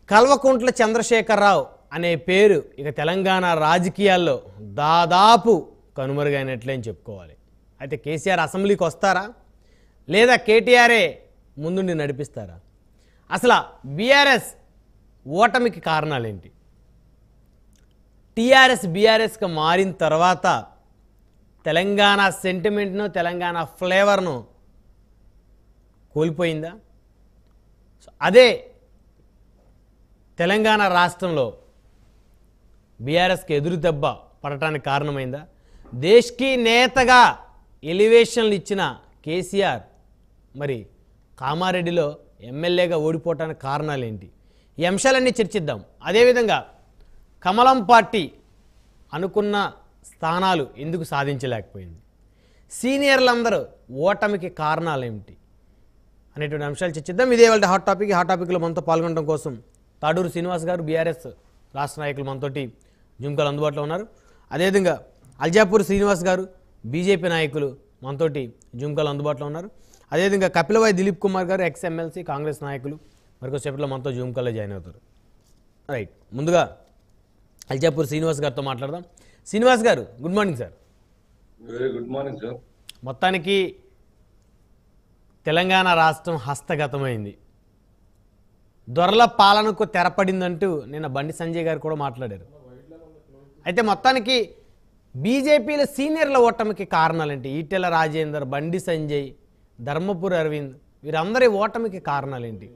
కల్వకుంట్ల చంద్రశేఖరరావు అనే పేరు ఇక తెలంగాణ రాజకీయాల్లో దాదాపు కనుమరుగైనట్లే అని చెప్పుకోవాలి అయితే కేసీఆర్ అసెంబ్లీకి వస్తారా లేదా కేటీఆరే ముందుండి నడిపిస్తారా అసలు బీఆర్ఎస్ ఓటమికి కారణాలేంటి టీఆర్ఎస్ బీఆర్ఎస్గా మారిన తర్వాత తెలంగాణ సెంటిమెంట్ను తెలంగాణ ఫ్లేవర్ను కోల్పోయిందా సో అదే తెలంగాణ రాష్ట్రంలో బీఆర్ఎస్కి ఎదురు దెబ్బ పడటానికి కారణమైందా దేశ్కి నేతగా ఎలివేషన్లు ఇచ్చిన కేసీఆర్ మరి కామారెడ్డిలో ఎమ్మెల్యేగా ఓడిపోవటానికి కారణాలు ఏంటి ఈ అంశాలన్నీ చర్చిద్దాం అదేవిధంగా కమలం పార్టీ అనుకున్న స్థానాలు ఎందుకు సాధించలేకపోయింది సీనియర్లందరూ ఓటమికి కారణాలు ఏమిటి అనేటువంటి అంశాలు చర్చిద్దాం ఇదే వాళ్ళ హాట్ టాపిక్ ఈ హాట్ టాపిక్లో మనతో పాల్గొనడం కోసం తాడూరు శ్రీనివాస్ గారు బీఆర్ఎస్ రాష్ట్ర నాయకులు మనతోటి జుంకాలు అందుబాటులో ఉన్నారు అదేవిధంగా అల్జాపూర్ శ్రీనివాస్ గారు బీజేపీ నాయకులు మనతోటి జుంకాలు అందుబాటులో ఉన్నారు అదేవిధంగా కపిలవాయి దిలీప్ కుమార్ గారు ఎక్స్ ఎమ్మెల్సీ కాంగ్రెస్ నాయకులు మరికొద్దిసేపట్లో మనతో జూమ్కాల్లో జాయిన్ అవుతారు రైట్ ముందుగా అల్జాపూర్ శ్రీనివాస్ గారితో మాట్లాడదాం Srinivas garu good morning sir very good morning sir మొత్తానికి తెలంగాణ రాష్ట్రం హస్తగతమైంది దొరల పాలనకు తెరపడిందంటూ నిన్న బండి సంజయ్ గారు కూడా మాట్లాడారు అయితే మొత్తానికి బీజేపీల సీనియర్ల ఓటమికి కారణాలేంటి ఈటెల రాజేందర్ బండి సంజయ్ ధర్మపురి అరవింద్ వీరందరి ఓటమికి కారణాలేంటి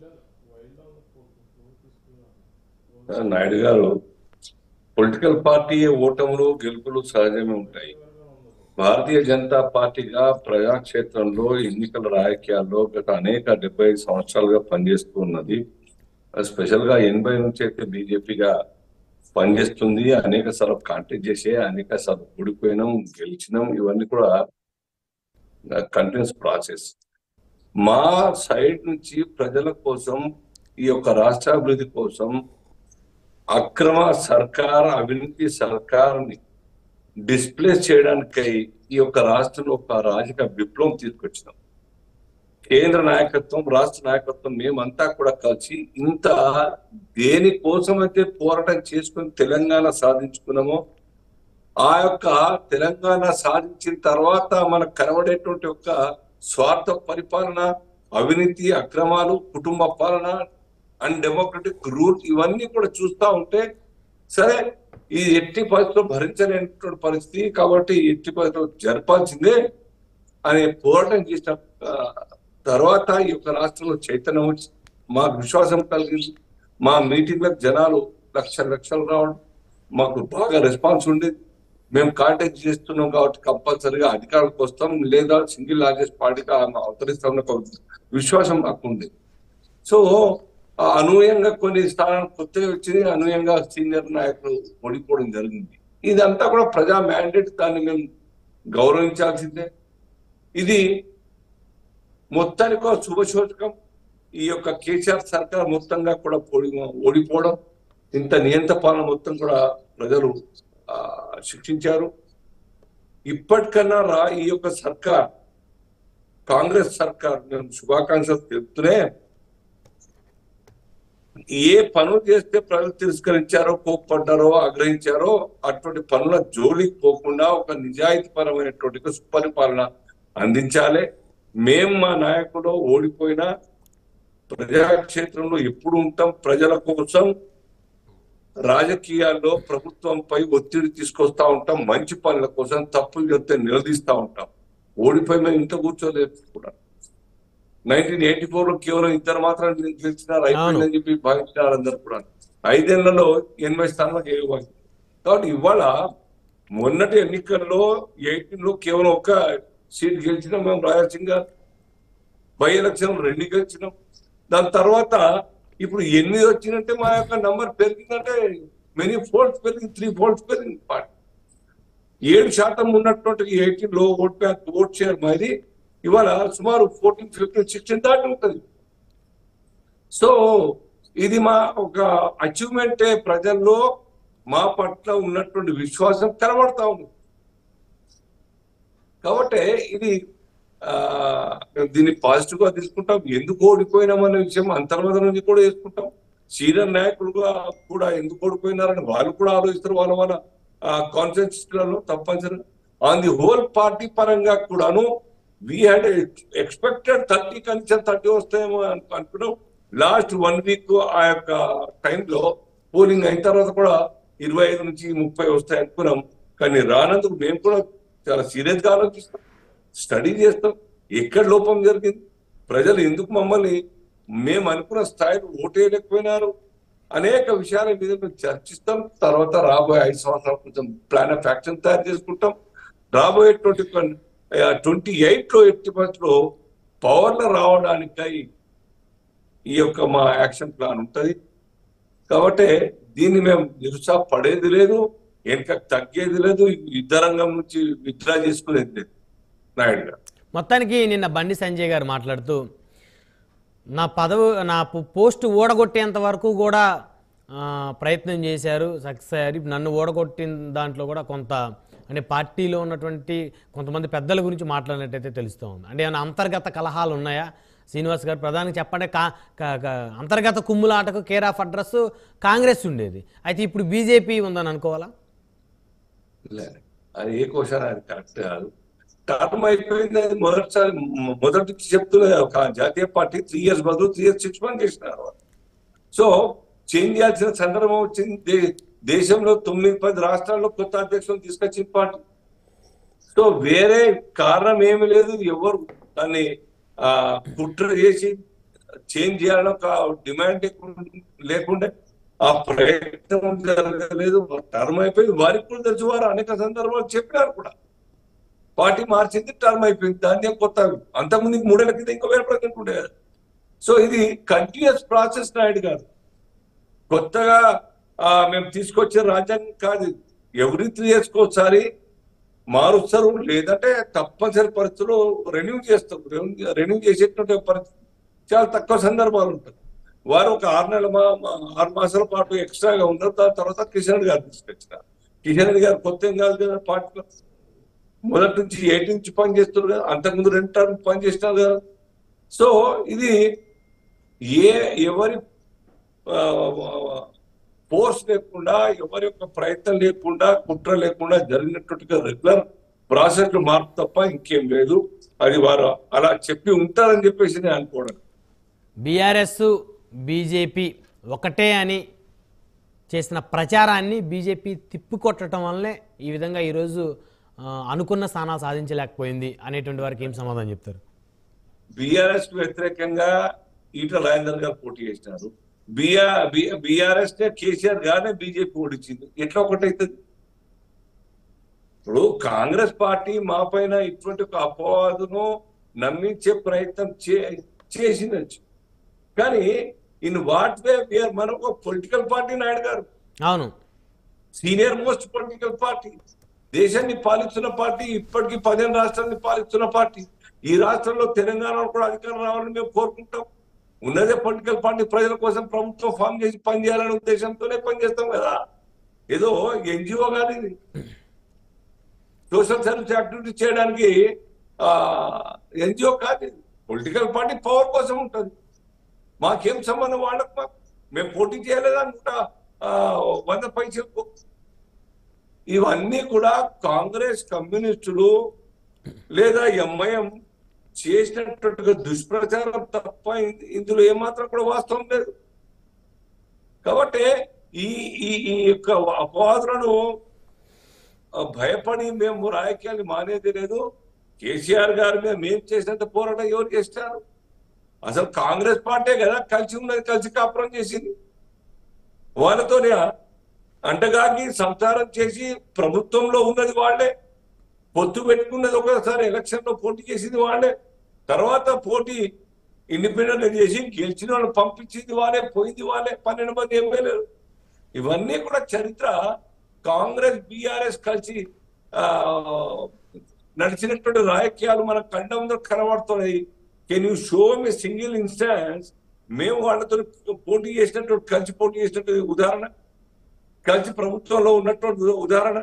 నాయుడు గారు పొలిటికల్ పార్టీ ఓటములు గెలుపులు సహజమే ఉంటాయి భారతీయ జనతా పార్టీగా ప్రజాక్షేత్రంలో ఎన్నికల రాజకీయాల్లో గత అనేక డెబ్బై ఐదు సంవత్సరాలుగా పనిచేస్తూ ఉన్నది స్పెషల్ గా ఎనభై నుంచి అయితే బీజేపీగా పనిచేస్తుంది అనేక సార్లు కాంటాక్ట్ చేసే అనేక సార్లు ఓడిపోయినాం గెలిచినాం ఇవన్నీ కూడా కంటిన్యూస్ ప్రాసెస్ మా సైడ్ నుంచి ప్రజల కోసం ఈ యొక్క రాష్ట్ర అభివృద్ధి కోసం అక్రమ సర్కార్ అవినీతి సర్కార్ని డిస్ప్లేస్ చేయడానికై ఈ యొక్క రాష్ట్రంలో ఒక రాజకీయ విప్లవం తీసుకొచ్చినాం కేంద్ర నాయకత్వం రాష్ట్ర నాయకత్వం మేమంతా కూడా కలిసి ఇంత దేని కోసం అయితే పోరాటం చేసుకుని తెలంగాణ సాధించుకున్నామో ఆ యొక్క తెలంగాణ సాధించిన తర్వాత మనకు కనబడేటువంటి ఒక స్వార్థ పరిపాలన అవినీతి అక్రమాలు కుటుంబ పాలన అండ్ డెమోక్రటిక్ రూల్ ఇవన్నీ కూడా చూస్తా ఉంటే సరే ఈ ఎట్టి పరిస్థితుల్లో భరించలేనటువంటి పరిస్థితి కాబట్టి ఎట్టి పరిస్థితుల్లో జరపాల్సిందే అనే పోరాటం చేసిన ఆ, తర్వాత ఈ యొక్క రాష్ట్రంలో చైతన్యం వచ్చి మాకు విశ్వాసం కలిగింది మా మీటింగ్లకు జనాలు లక్షల లక్షలు రావడం మాకు బాగా రెస్పాన్స్ ఉండేది మేము కాంటాక్ట్ చేస్తున్నాం కాబట్టి కంపల్సరీగా అధికారులకు వస్తాం లేదా సింగిల్ లార్జెస్ట్ పార్టీగా అవతరిస్తామన్న ఒక విశ్వాసం మాకు ఉంది సో ఆ అనూహ్యంగా కొన్ని స్థానాలు కొత్తగా వచ్చింది అనూహ్యంగా సీనియర్ నాయకులు ఓడిపోవడం జరిగింది ఇదంతా కూడా ప్రజా మ్యాండేట్ దాన్ని మేము గౌరవించాల్సిందే ఇది మొత్తానికి ఒక శుభసూచకం ఈ యొక్క కేసీఆర్ సర్కార్ మొత్తంగా కూడా పోడి ఓడిపోవడం ఇంత నియంత పాలన మొత్తం కూడా ప్రజలు ఆ, శిక్షించారు ఇప్పటికన్నా రా ఈ యొక్క సర్కార్ కాంగ్రెస్ సర్కార్ నేను శుభాకాంక్షలు తెలుపుతూనే ఏ పనులు చేస్తే ప్రజలు తిరస్కరించారో కోప్పడ్డారో ఆగ్రహించారో అటువంటి పనుల జోలికి పోకుండా ఒక నిజాయితీ పరమైనటువంటి ఒక సుపరిపాలన అందించాలి మేము మా నాయకుడు ఓడిపోయినా ప్రజాక్షేత్రంలో ఎప్పుడు ఉంటాం ప్రజల కోసం రాజకీయాల్లో ప్రభుత్వంపై ఒత్తిడి తీసుకొస్తా ఉంటాం మంచి పనుల కోసం తప్పులు చెప్తే నిలదీస్తా ఉంటాం ఓడిపోయి మేము ఇంత కూర్చోలేదు కూడా నైన్టీన్ ఎయిటీ ఫోర్ లో కేవలం ఇద్దరు మాత్రం గెలిచినారు అయిపోయిందని చెప్పి భావించినారు అందరు కూడా ఐదేళ్లలో ఎనభై స్థానాలకు ఏమైంది కాబట్టి ఇవాళ మొన్నటి ఎన్నికల్లో ఎయిటీన్ లో కేవలం ఒక సీట్ గెలిచినాం మేము రాయలసీమ బై ఎలక్షన్ రెండు గెలిచినాం దాని తర్వాత ఇప్పుడు ఎనిమిది వచ్చిందంటే మా యొక్క నంబర్ పెరిగిందంటే మెనీ ఫోల్డ్స్ పెరిగింది త్రీ ఫోల్డ్స్ పెరిగింది పార్టీ ఏడు శాతం ఉన్నటువంటి ఎయిటీన్ లో ఓట్ బ్యాంక్ ఓట్ షేర్ మాది ఇవాళ సుమారు ఫోర్టీన్ ఫిఫ్టీన్ సిక్స్టీన్ దాటి ఉంటుంది సో ఇది మా ఒక అచీవ్మెంటే ప్రజల్లో మా పట్ల ఉన్నటువంటి విశ్వాసం కనబడతా ఉంది కాబట్టి ఇది ఆ దీన్ని పాజిటివ్ గా తీసుకుంటాం ఎందుకు ఓడిపోయినామనే విషయం అంతర్మత నుంచి కూడా వేసుకుంటాం సీనియర్ నాయకులుగా కూడా ఎందుకు ఓడిపోయినారని వాళ్ళు కూడా ఆలోచిస్తారు వాళ్ళ వాళ్ళ కాన్సెన్స్లలో తప్పనిసరిగా ఆన్ ది హోల్ పార్టీ పరంగా కూడాను వీ హ్యాడ్ ఎక్స్పెక్టెడ్ థర్టీ కనీసం థర్టీ వస్తాయేమో అని అనుకున్నాం లాస్ట్ వన్ వీక్ ఆ యొక్క టైంలో పోలింగ్ అయిన తర్వాత కూడా ఇరవై ఐదు నుంచి ముప్పై వస్తాయి అనుకున్నాం కానీ రానందుకు మేము కూడా చాలా సీరియస్ గా ఆలోచిస్తాం స్టడీ చేస్తాం ఎక్కడ లోపం జరిగింది ప్రజలు ఎందుకు మమ్మల్ని మేము అనుకున్న స్థాయిలో ఓటేయలేకపోయినారు అనేక విషయాల మీద మేము చర్చిస్తాం తర్వాత రాబోయే ఐదు సంవత్సరాల కొంచెం ప్లాన్ ఆఫ్ యాక్షన్ తయారు చేసుకుంటాం రాబోయేటువంటి ట్వంటీ ఎయిట్ లో ఎట్టి లో పవర్ లో రావడానికై ఈ యొక్క మా యాక్షన్ ప్లాన్ ఉంటది కాబట్టి దీన్ని మేము నిరుత్సాహపడేది లేదు వెనక తగ్గేది లేదు యుద్ధరంగం నుంచి విత్డ్రా చేసుకునేది లేదు నాయుడు గారు మొత్తానికి నిన్న బండి సంజయ్ గారు మాట్లాడుతూ నా పదవి నా పో- పోస్ట్ ఓడగొట్టేంత వరకు కూడా ఆ, ప్రయత్నం చేశారు సక్సెస్ అయ్యారు ఇప్పుడు నన్ను ఓడగొట్టిన దాంట్లో కూడా కొంత అంటే పార్టీలో ఉన్నటువంటి కొంతమంది పెద్దల గురించి మాట్లాడినట్టయితే తెలుస్తూ ఉంది అంటే ఏమైనా అంతర్గత కలహాలు ఉన్నాయా శ్రీనివాస్ గారు ప్రధానంగా చెప్పండి కా కా- కా- అంతర్గత కుమ్ములాటకు కేర్ ఆఫ్ అడ్రస్ కాంగ్రెస్ ఉండేది అయితే ఇప్పుడు బీజేపీ ఉందని అనుకోవాలా లేదు అది ఏ క్వశ్చన్ అది కరెక్ట్ కాదు టర్మ్ అయిపోయింది అది మొదటిసారి మొ- మొదటి నుంచి చెప్తున్నా ఒక జాతీయ పార్టీ త్రీ ఇయర్స్ బదులు త్రీ ఇయర్స్ సిక్స్ మంత్ చేసినారు వాళ్ళు. సో చేంజ్ చేయాల్సిన సందర్భం వచ్చింది దే- దేశంలో తొమ్మిది పది రాష్ట్రాల్లో కొత్త అధ్యక్షులను తీసుకొచ్చిన పార్టీ సో వేరే కారణం ఏమి లేదు ఎవరు దాన్ని ఆ కుట్ర చేసి చేంజ్ చేయాలని ఒక డిమాండ్ లేకుండా ఆ ప్రయత్నం జరగలేదు టర్మ్ అయిపోయింది వారికి కూడా తెలుసు వారు అనేక సందర్భాలు చెప్పినారు కూడా పార్టీ మార్చింది టర్మ్ అయిపోయింది దాన్ని ఏం కొత్త అంతకుముందు ఇంక మూడేళ్ల కింద ఇంకో వేరే ప్రెసిడెంట్ ఉండే కదా సో ఇది కంటిన్యూస్ ప్రాసెస్ నాయుడు గారు కొత్తగా ఆ, మేము తీసుకొచ్చే రాజ్యాంగం కాదు ఇది. ఎవ్రీ త్రీ ఇయర్స్ ఒకసారి మారుస్తారు లేదంటే తప్పనిసరి పరిస్థితుల్లో రెన్యూ చేస్తారు రెన్యూ చేసేటువంటి పరిస్థితి చాలా తక్కువ సందర్భాలు ఉంటాయి వారు ఒక ఆరు నెలల మా- మా- ఆరు మాసాల పాటు ఎక్స్ట్రాగా ఉన్నారు దాని తర్వాత కిషన్ రెడ్డి గారు తీసుకొచ్చినారు కిషన్ రెడ్డి గారు కొత్త ఏం కాదు కదా పార్టీలో మొదటి నుంచి ఎయిట్ నుంచి పని చేస్తున్నారు కదా అంతకుముందు రెండు టర్మ్ పని చేసినారు కదా సో ఇది ఏ ఎవరి ఫోర్స్ లేకుండా ఎవరి యొక్క ప్రయత్నం లేకుండా కుట్ర లేకుండా జరిగినట్టుగా రెగ్యులర్ ప్రాసెస్ లో మార్పు తప్ప ఇంకేం లేదు అది వారు అలా చెప్పి ఉంటారని చెప్పేసి నేను అనుకోవడం బీఆర్ఎస్ బీజేపీ ఒకటే అని చేసిన ప్రచారాన్ని బీజేపీ తిప్పికొట్టడం వల్లనే ఈ విధంగా ఈరోజు ఆ, అనుకున్న స్థానాలు సాధించలేకపోయింది అనేటువంటి వారికి ఏం సమాధానం చెప్తారు బీఆర్ఎస్ వ్యతిరేకంగా ఈటల రాజేందర్ గారు పోటీ చేసినారు బిఆర్ బీఆర్ఎస్ కేసీఆర్ గానే బీజేపీ ఓడించింది ఎట్లా ఒకటైతుంది ఇప్పుడు కాంగ్రెస్ పార్టీ మా పైన ఇటువంటి ఒక అపవాదును నమ్మించే ప్రయత్నం చే చేసిండొచ్చు కానీ ఇన్ వాట్ వే వేర్ మనం ఒక పొలిటికల్ పార్టీ నాయుడు గారు అవును సీనియర్ మోస్ట్ పొలిటికల్ పార్టీ దేశాన్ని పాలిస్తున్న పార్టీ ఇప్పటికీ పదిహేను రాష్ట్రాన్ని పాలిస్తున్న పార్టీ ఈ రాష్ట్రంలో తెలంగాణలో కూడా అధికారం రావాలని మేము కోరుకుంటాం ఉన్నదే పొలిటికల్ పార్టీ ప్రజల కోసం ప్రభుత్వం ఫామ్ చేసి పనిచేయాలనే ఉద్దేశంతోనే పనిచేస్తాం కదా ఏదో ఎన్జిఓ కాదు ఇది సోషల్ సర్వీస్ యాక్టివిటీ చేయడానికి ఆ ఎన్జిఓ కాదు ఇది పొలిటికల్ పార్టీ పవర్ కోసం ఉంటుంది మాకేం సంబంధం వాళ్ళకు మాకు మేము పోటీ చేయలేదా నూట ఆ, వంద పైసలకు ఇవన్నీ కూడా కాంగ్రెస్ కమ్యూనిస్టులు లేదా ఎంఐఎం చేసినట్టుగా దుష్ప్రచారం తప్ప ఇ- ఇందులో ఏమాత్రం కూడా వాస్తవం లేదు కాబట్టి ఈ ఈ ఈ యొక్క అపవాదులను ఆ, భయపడి మేము రాజకీయాలు మానేది లేదు కేసీఆర్ గారి మీద మేము చేసినంత పోరాటం ఎవరు చేస్తారు అసలు కాంగ్రెస్ పార్టీ కదా కలిసి ఉన్నది కలిసి కాపురం చేసింది వాళ్ళతోనే అంటగాకి సంసారం చేసి ప్రభుత్వంలో ఉన్నది వాళ్ళే పొత్తు పెట్టుకున్నది ఒకసారి ఎలక్షన్ లో పోటీ చేసింది వాళ్ళే తర్వాత పోటీ ఇండిపెండెంట్ చేసి గెలిచిన వాళ్ళు పంపించింది వాళ్ళే పోయింది వాళ్ళే పన్నెండు మంది ఎమ్మెల్యేలు ఇవన్నీ కూడా చరిత్ర కాంగ్రెస్ బీఆర్ఎస్ కలిసి ఆ నడిచినటువంటి రాజకీయాలు మన కండ ముందు కనబడుతున్నాయి can you show me single instance మేము వాళ్ళతో పోటీ చేసినటువంటి కలిసి పోటీ చేసినటువంటి ఉదాహరణ కలిసి ప్రభుత్వంలో ఉన్నటువంటి ఉదాహరణ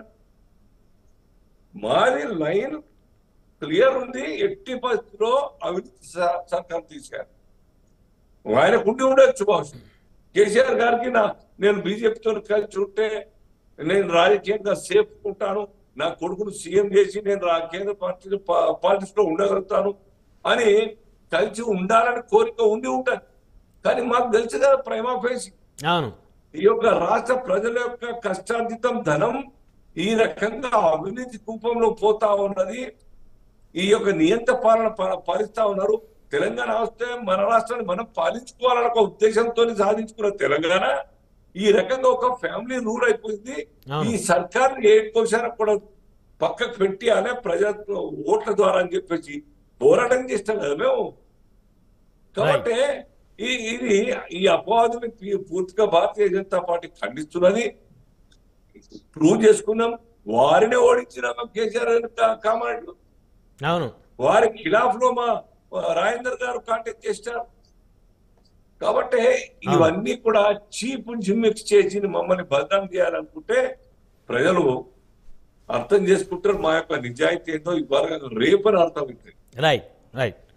మాది లైన్ క్లియర్ ఉంది ఎట్టి పరిస్థితిలో అవినీతి స- సర్కార్ తీశారు ఆయన కుండి ఉండొచ్చు బహుశా కేసీఆర్ గారికి నా నేను బీజేపీతో కలిసి ఉంటే నేను రాజకీయంగా సేఫ్ ఉంటాను నా కొడుకును సీఎం చేసి నేను రా- కేంద్ర పార్టీ పాలిటిక్స్ లో ఉండగలుగుతాను అని కలిసి ఉండాలని కోరిక ఉండి ఉంటుంది కానీ మాకు తెలుసు కదా ప్రేమ ఫేసి అవును ఈ యొక్క రాష్ట్ర ప్రజల యొక్క కష్టార్జితం ధనం ఈ రకంగా అవినీతి కూపంలో పోతా ఉన్నది ఈ యొక్క నియంత పాలన ప- పాలిస్తా ఉన్నారు తెలంగాణ వస్తే మన రాష్ట్రాన్ని మనం పాలించుకోవాలన్న ఒక ఉద్దేశంతో సాధించుకున్న తెలంగాణ ఈ రకంగా ఒక ఫ్యామిలీ రూల్ అయిపోయింది అవును. ఈ సర్కార్ ఏ కోశాన కూడా పక్కకు పెట్టి అనే ప్రజా ఓట్ల ద్వారా అని చెప్పేసి పోరాటం చేస్తాం కదా మేము కాబట్టి ఈ ఇది ఈ అపవాదుని పీ- పూర్తిగా భారతీయ జనతా పార్టీ ఖండిస్తున్నది ప్రూవ్ చేసుకున్నాం వారినే ఓడించినాం కేసీఆర్ కామారెడ్డి అవును వారి ఖిలాఫ్ లో మా రాజేందర్ గారు కాంటాక్ట్ చేశారు కాబట్టి ఇవన్నీ కూడా చీప్ జిమ్మిక్స్ చేసి మమ్మల్ని బదనాం చేయాలనుకుంటే ప్రజలు అర్థం చేసుకుంటారు మా యొక్క నిజాయితీ ఏంటో ఇవాళ రేపని అర్థం అవుతుంది రైట్ రైట్